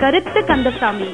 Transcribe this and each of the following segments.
கருத்து கந்தசாமி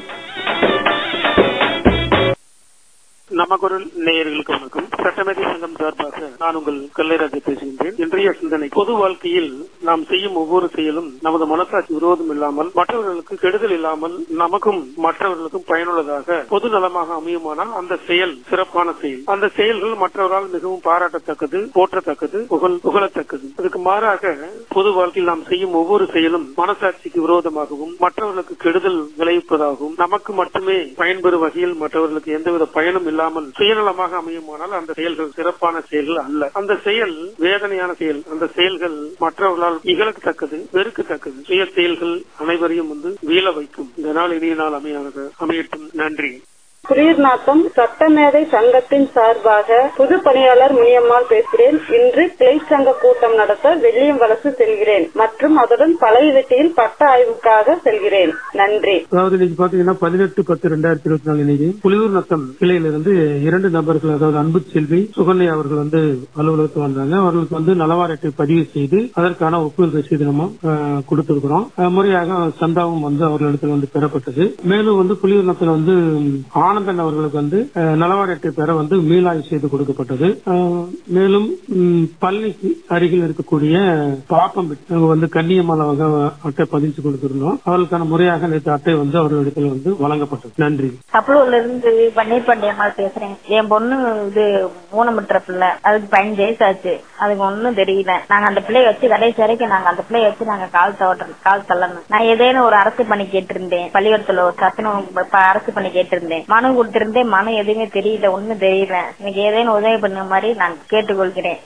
நமக்குரல் நேயர்களுக்கு வணக்கம் சட்டமேதை சங்கம் சார்பாக நான் உங்கள் கல்லைராஜ் பேசுகின்றேன் இன்றைய சிந்தனை பொது வாழ்க்கையில் நாம் செய்யும் ஒவ்வொரு செயலும் நமது மனசாட்சி விரோதம் இல்லாமல் மற்றவர்களுக்கு கெடுதல் இல்லாமல் நமக்கும் மற்றவர்களுக்கும் பயனுள்ளதாக பொது நலமாக அமையுமானால் அந்த செயல் சிறப்பான செயல் அந்த செயல்கள் மற்றவரால் மிகவும் பாராட்டத்தக்கது போற்றத்தக்கது புகழ் புகழத்தக்கது அதுக்கு மாறாக பொது வாழ்க்கையில் நாம் செய்யும் ஒவ்வொரு செயலும் மனசாட்சிக்கு விரோதமாகவும் மற்றவர்களுக்கு கெடுதல் விளைவிப்பதாகவும் நமக்கு மட்டுமே பயன்பெறும் வகையில் மற்றவர்களுக்கு எந்தவித பயனும் இல்லாமல் சுயநலமாக அமையுமானால் அந்த செயல்கள் சிறப்பான செயல்கள் அல்ல அந்த செயல் வேதனையான செயல் அந்த செயல்கள் மற்றவர்களால் இகழத்தக்கது வெறுக்கத்தக்கது சுய செயல்கள் அனைவரையும் வந்து வீழ வைக்கும் இந்த நாள் இனிய நாள் அமையாக அமையட்டும் நன்றி குளிர்நாக்கம் சட்டமேதை சங்கத்தின் சார்பாக புது பணியாளர் முனியம்மாள் பேசுகிறேன் இன்று கிளை சங்க கூட்டம் நடத்த வெள்ளியம் வலசு செல்கிறேன் மற்றும் அதனுடன் பழைய வெட்டியில் பட்ட ஆய்வுக்காக செல்கிறேன் நன்றி அதாவது இன்னைக்கு பாத்தீங்கன்னா பதினெட்டு பத்து ரெண்டாயிரத்தி இருபத்தி நாலு இன்னைக்கு புலியூர் நத்தம் கிளையிலிருந்து இரண்டு நபர்கள் அதாவது அன்பு செல்வி சுகன்யா அவர்கள் வந்து அலுவலகத்துக்கு வந்தாங்க அவர்களுக்கு வந்து நலவார அட்டை பதிவு செய்து அதற்கான ஒப்புதல் ரசீது நம்ம அஹ், கொடுத்திருக்கிறோம் அஹ், முறையாக சந்தாவும் வந்து அவர்களிடத்தில் வந்து பெறப்பட்டது மேலும் வந்து புலியூர் நத்தம் வந்து ஆனந்தன் அவர்களுக்கு வந்து அஹ், நலவார அட்டை பெற வந்து மீளாய்வு செய்து கொடுக்கப்பட்டது அஹ், மேலும் ம், பழனிக்கு அருகில் இருக்கக்கூடிய பாப்பம் அங்க வந்து கன்னியம்மாள் அவங்க அட்டை பதிச்சு கொடுத்திருந்தோம் அவர்களுக்கான முறையாக நேற்று அட்டை வந்து அவர்களிடத்தில் வந்து வழங்கப்பட்டது நன்றி கப்பலூர்ல இருந்து பன்னீர் பாண்டியம்மாள் பேசுறேன் என் பொண்ணு இது ஊனமுற்ற பிள்ளை அதுக்கு பதினஞ்சு வயசு ஆச்சு அதுக்கு ஒண்ணும் தெரியல நாங்க அந்த பிள்ளைய வச்சு கடைசி வரைக்கும் நாங்க அந்த பிள்ளைய வச்சு நாங்க கால் தவற கால் தள்ளணும் நான் ஏதேனும் ஒரு அரசு பணி கேட்டிருந்தேன் பள்ளிக்கூடத்துல ஒரு சத்துணவு ப- அரசு பணி கேட்டிருந்தேன் மனு கொடுத்திருந்தேன் மனு எதுவுமே தெரியல ஒண்ணும் தெரியல எனக்கு ஏதேனும் உதவி பண்ண மாதிரி நான் கேட்டுக்கொள்கிறேன்